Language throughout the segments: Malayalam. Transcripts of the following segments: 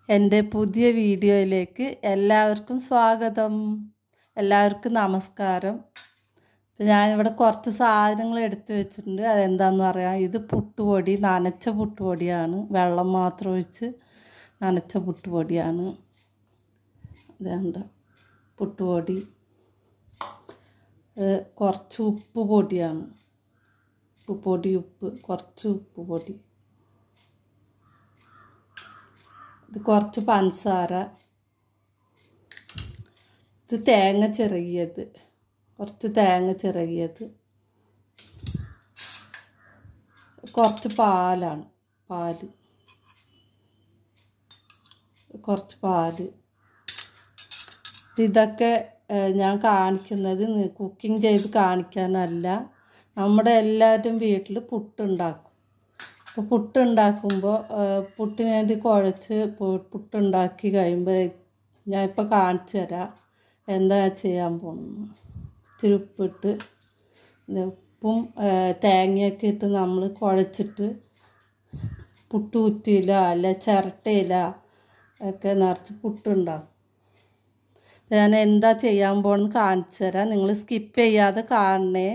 എൻ്റെ പുതിയ വീഡിയോയിലേക്ക് എല്ലാവർക്കും സ്വാഗതം എല്ലാവർക്കും നമസ്കാരം ഇപ്പം ഞാനിവിടെ കുറച്ച് സാധനങ്ങൾ എടുത്തു വെച്ചിട്ടുണ്ട് അതെന്താണെന്ന് പറയാം ഇത് പുട്ടുപൊടി നനച്ച പുട്ടുപൊടിയാണ് വെള്ളം മാത്രം ഒഴിച്ച് നനച്ച പുട്ടുപൊടിയാണ് ഇതുണ്ട് പുട്ടുപൊടി ഇത് കുറച്ച് ഉപ്പ് പൊടിയാണ് ഉപ്പ് പൊടി ഉപ്പ് കുറച്ച് ഉപ്പ് പൊടി ഇത് കുറച്ച് പഞ്ചസാര ഇത് തേങ്ങ ചിറകിയത് കുറച്ച് തേങ്ങ ചിറകിയത് കുറച്ച് പാലാണ് പാല് കുറച്ച് പാല് ഇതൊക്കെ ഞാൻ കാണിക്കുന്നത് കുക്കിംഗ് ചെയ്ത് കാണിക്കാനല്ല നമ്മുടെ എല്ലാവരും വീട്ടിൽ പുട്ടുണ്ടാക്കും അപ്പോൾ പുട്ടുണ്ടാക്കുമ്പോൾ പുട്ടിന് വേണ്ടി കുഴച്ച് പുട്ടുണ്ടാക്കി കഴിയുമ്പോൾ ഞാനിപ്പോൾ കാണിച്ചു തരാം എന്താ ചെയ്യാൻ പോകുന്നത് ഇത്തിരി ഉപ്പിട്ട് ഉപ്പും തേങ്ങയൊക്കെ ഇട്ട് നമ്മൾ കുഴച്ചിട്ട് പുട്ടുകുറ്റിയില അല്ല ചിരട്ടയില ഒക്കെ നിറച്ച് പുട്ടുണ്ടാക്കും ഞാൻ എന്താ ചെയ്യാൻ പോകുന്നത് കാണിച്ചു തരാം നിങ്ങൾ സ്കിപ്പ് ചെയ്യാതെ കാണണേ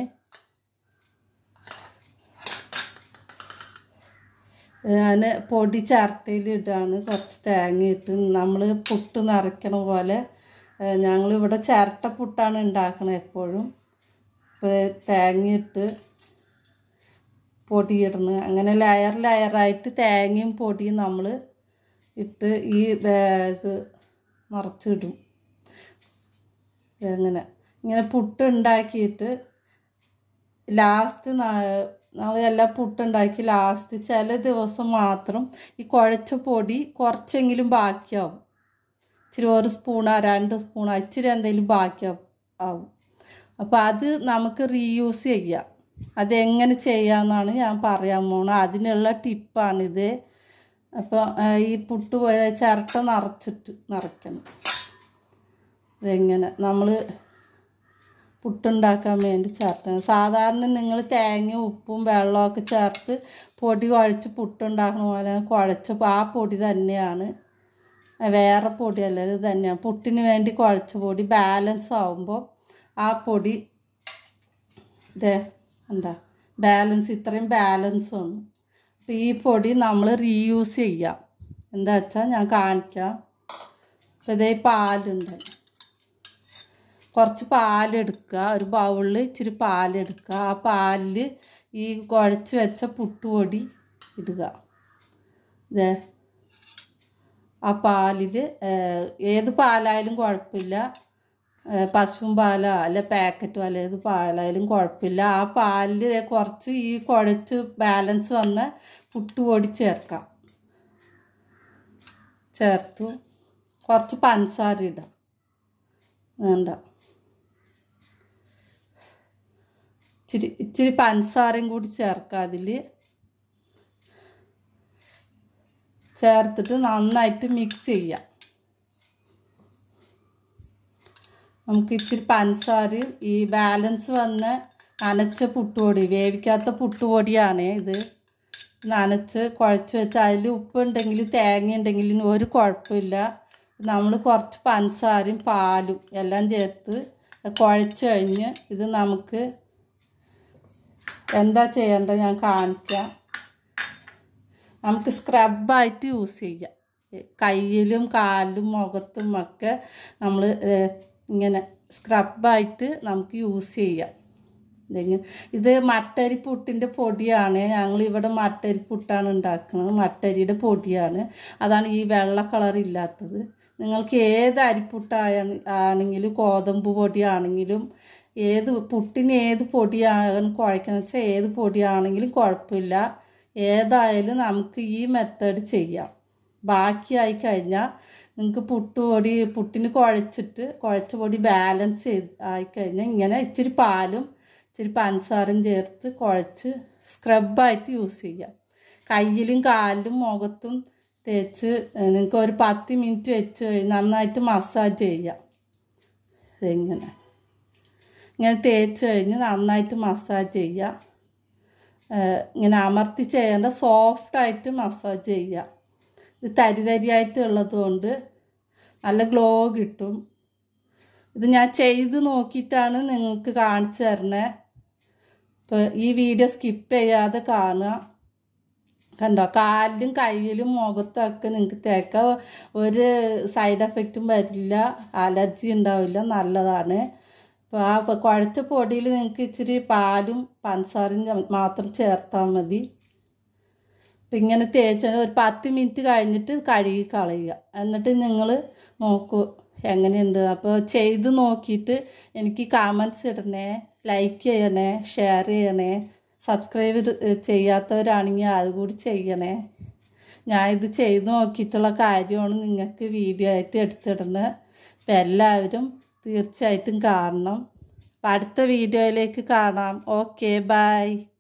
ഞാൻ പൊടി ചിരട്ടയിൽ ഇടാണ് കുറച്ച് തേങ്ങ ഇട്ട് നമ്മൾ പുട്ട് നിറയ്ക്കണ പോലെ ഞങ്ങളിവിടെ ചിരട്ട പുട്ടാണ് ഉണ്ടാക്കണത് എപ്പോഴും ഇപ്പോൾ തേങ്ങയിട്ട് പൊടിയിടണ് അങ്ങനെ ലെയർ ലെയറായിട്ട് തേങ്ങയും പൊടിയും നമ്മൾ ഇട്ട് ഈ ഇത് നിറച്ചിടും അങ്ങനെ ഇങ്ങനെ പുട്ട് ഉണ്ടാക്കിയിട്ട് ലാസ്റ്റ് നമ്മൾ എല്ലാം പുട്ടുണ്ടാക്കി ലാസ്റ്റ് ചില ദിവസം മാത്രം ഈ കുഴച്ച പൊടി കുറച്ചെങ്കിലും ബാക്കിയാവും ഇച്ചിരി ഒരു സ്പൂണോ രണ്ട് സ്പൂണോ ഇച്ചിരി എന്തെങ്കിലും ബാക്കിയാവും ആവും അപ്പോൾ അത് നമുക്ക് റീയൂസ് ചെയ്യാം അതെങ്ങനെ ചെയ്യാമെന്നാണ് ഞാൻ പറയാൻ പോണത് അതിനുള്ള ടിപ്പാണിത് അപ്പോൾ ഈ പുട്ട് ചിരട്ട നിറച്ചിട്ട് നിറയ്ക്കണം ഇതെങ്ങനെ നമ്മൾ പുട്ടുണ്ടാക്കാൻ വേണ്ടി ചേർക്കണം സാധാരണ നിങ്ങൾ തേങ്ങ ഉപ്പും വെള്ളമൊക്കെ ചേർത്ത് പൊടി കുഴച്ച് പുട്ടുണ്ടാക്കണ പോലെ കുഴച്ചപ്പോൾ ആ പൊടി തന്നെയാണ് വേറെ പൊടിയല്ല ഇത് തന്നെയാണ് പുട്ടിന് വേണ്ടി കുഴച്ച പൊടി ബാലൻസ് ആവുമ്പോൾ ആ പൊടി ഇതേ എന്താ ബാലൻസ് ഇത്രയും ബാലൻസ് വന്നു അപ്പോൾ ഈ പൊടി നമ്മൾ റീയൂസ് ചെയ്യാം എന്താ വെച്ചാൽ ഞാൻ കാണിക്കാം അപ്പോൾ ഇതേ പാലുണ്ട് കുറച്ച് പാലെടുക്കുക ഒരു ബൗളിൽ ഇച്ചിരി പാലെടുക്കുക ആ പാലിൽ ഈ കുഴച്ച് വെച്ച പുട്ടുപൊടി ഇടുക ഇതേ ആ പാലിൽ ഏത് പാലായാലും കുഴപ്പമില്ല പശുവും പാലോ അല്ല പാക്കറ്റ് പാലോ ഏത് പാലായാലും കുഴപ്പമില്ല ആ പാലിൽ കുറച്ച് ഈ കുഴച്ച് ബാലൻസ് വന്ന പുട്ടുപൊടി ചേർക്കാം ചേർത്തു കുറച്ച് പഞ്ചസാര ഇടാം വേണ്ട ഇച്ചിരി ഇച്ചിരി പഞ്ചസാരയും കൂടി ചേർക്കാം അതിൽ ചേർത്തിട്ട് നന്നായിട്ട് മിക്സ് ചെയ്യാം നമുക്ക് ഇച്ചിരി പഞ്ചസാരയും ഈ ബാലൻസ് വന്ന നനച്ച പുട്ടുപൊടി വേവിക്കാത്ത പുട്ടുപൊടിയാണ് ഇത് നനച്ച് കുഴച്ച് വെച്ച് അതിൽ ഉപ്പുണ്ടെങ്കിൽ തേങ്ങ ഉണ്ടെങ്കിൽ ഒരു കുഴപ്പമില്ല നമ്മൾ കുറച്ച് പഞ്ചസാരയും പാലും എല്ലാം ചേർത്ത് കുഴച്ച് കഴിഞ്ഞ് ഇത് നമുക്ക് എന്താ ചെയ്യേണ്ടത് ഞാൻ കാണിക്കാം നമുക്ക് സ്ക്രബായിട്ട് യൂസ് ചെയ്യാം കയ്യിലും കാലിലും മുഖത്തും ഒക്കെ നമ്മൾ ഇങ്ങനെ സ്ക്രബായിട്ട് നമുക്ക് യൂസ് ചെയ്യാം ഇത് മട്ടരി പുട്ടിൻ്റെ പൊടിയാണ് ഞങ്ങൾ ഇവിടെ മട്ടരി പുട്ടാണ് ഉണ്ടാക്കുന്നത് മട്ടരിയുടെ പൊടിയാണ് അതാണ് ഈ വെള്ള കളർ ഇല്ലാത്തത് നിങ്ങൾക്ക് ഏത് അരിപ്പുട്ടായ ആണെങ്കിലും ഗോതമ്പ് പൊടിയാണെങ്കിലും ഏത് പുട്ടിന് ഏത് പൊടിയാണ് കുഴക്കുന്ന വെച്ചാൽ ഏത് പൊടിയാണെങ്കിലും കുഴപ്പമില്ല ഏതായാലും നമുക്ക് ഈ മെത്തേഡ് ചെയ്യാം ബാക്കിയായി കഴിഞ്ഞാൽ നിങ്ങൾക്ക് പുട്ടുപൊടി പുട്ടിന് കുഴച്ചിട്ട് കുഴച്ച പൊടി ബാലൻസ് ചെയ്ത് ആയിക്കഴിഞ്ഞാൽ ഇങ്ങനെ ഇച്ചിരി പാലും ഇച്ചിരി പഞ്ചസാരയും ചേർത്ത് കുഴച്ച് സ്ക്രബായിട്ട് യൂസ് ചെയ്യാം കയ്യിലും കാലിലും മുഖത്തും തേച്ച് നിങ്ങൾക്ക് ഒരു പത്ത് മിനിറ്റ് വെച്ച് കഴിഞ്ഞ് നന്നായിട്ട് മസാജ് ചെയ്യാം ഇതിങ്ങനെ ഇങ്ങനെ തേച്ച് കഴിഞ്ഞ് നന്നായിട്ട് മസാജ് ചെയ്യുക ഇങ്ങനെ അമർത്തി ചെയ്യേണ്ട സോഫ്റ്റായിട്ട് മസാജ് ചെയ്യുക ഇത് തരി തരിയായിട്ട് ഉള്ളത് കൊണ്ട് നല്ല ഗ്ലോ കിട്ടും ഇത് ഞാൻ ചെയ്ത് നോക്കിയിട്ടാണ് നിങ്ങൾക്ക് കാണിച്ചു തരണേ ഇപ്പോൾ ഈ വീഡിയോ സ്കിപ്പ് ചെയ്യാതെ കാണുക കണ്ടോ കാലിലും കയ്യിലും മുഖത്തൊക്കെ നിങ്ങൾക്ക് തേക്ക ഒരു സൈഡ് എഫക്റ്റും വരില്ല അലർജി ഉണ്ടാവില്ല നല്ലതാണ് അപ്പോൾ ആ പ- കുഴച്ച പൊടിയിൽ നിങ്ങൾക്ക് ഇച്ചിരി പാലും പഞ്ചസാരയും ചെ- മാത്രം ചേർത്താൽ മതി അപ്പം ഇങ്ങനെ തേച്ച് ഒരു പത്ത് മിനിറ്റ് കഴിഞ്ഞിട്ട് കഴുകി കളയുക എന്നിട്ട് നിങ്ങൾ നോക്കൂ എങ്ങനെയുണ്ട് അപ്പോൾ ചെയ്ത് നോക്കിയിട്ട് എനിക്ക് കമൻസ് ഇടണേ ലൈക്ക് ചെയ്യണേ ഷെയർ ചെയ്യണേ സബ്സ്ക്രൈബ് ചെയ്യാത്തവരാണെങ്കിൽ അതുകൂടി ചെയ്യണേ ഞാൻ ഇത് ചെയ്ത് നോക്കിയിട്ടുള്ള കാര്യമാണ് നിങ്ങൾക്ക് വീഡിയോ ആയിട്ട് എടുത്തിടുന്നത് അപ്പം എല്ലാവരും തീർച്ചയായിട്ടും കാണണം അപ്പം അടുത്ത വീഡിയോയിലേക്ക് കാണാം ഓക്കെ ബൈ